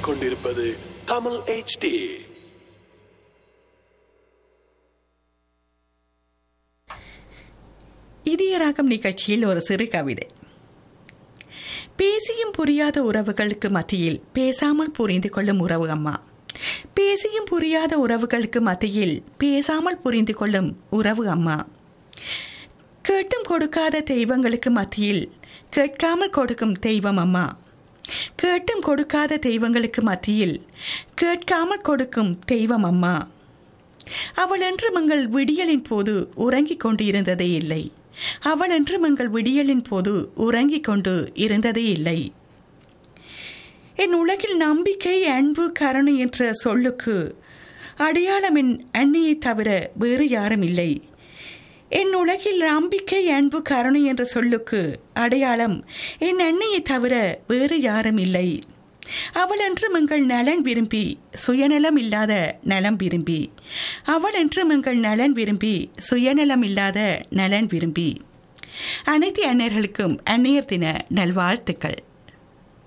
கேட்டுக்கொண்டிருப்பது தமிழ் HD இதயராகம் நிகழ்ச்சியில் ஒரு சிறு கவிதை பேசியும் புரியாத உறவுகளுக்கு மத்தியில் பேசாமல் புரிந்து கொள்ளும் உறவு அம்மா பேசியும் புரியாத உறவுகளுக்கு மத்தியில் பேசாமல் புரிந்து கொள்ளும் உறவு அம்மா கேட்டும் கொடுக்காத தெய்வங்களுக்கு மத்தியில் கேட்காமல் கொடுக்கும் தெய்வம் அம்மா கேட்டும் கொடுக்காத தெய்வங்களுக்கு மத்தியில் கேட்காமல் கொடுக்கும் தெய்வம் அம்மா அவள் என்று மங்கள் விடியலின் போது உறங்கிக் கொண்டு இருந்ததே இல்லை அவள் என்று மங்கள் விடியலின் போது உறங்கிக் கொண்டு இருந்ததே இல்லை என் உலகில் நம்பிக்கை அன்பு கருணை என்ற சொல்லுக்கு அடையாளம் என் அன்னையை தவிர வேறு யாரும் இல்லை என் உலகில் நம்பிக்கை அன்பு கருணை என்ற சொல்லுக்கு அடையாளம் என் அன்னையை தவிர வேறு யாரும் இல்லை அவள் என்று மங்கள் நலன் விரும்பி சுயநலம் இல்லாத நலம் விரும்பி அவள் என்று மங்கள் நலன் விரும்பி சுயநலம் இல்லாத நலன் விரும்பி அனைத்து அன்னையர்களுக்கும் அந்நியர் தின நல்வாழ்த்துக்கள்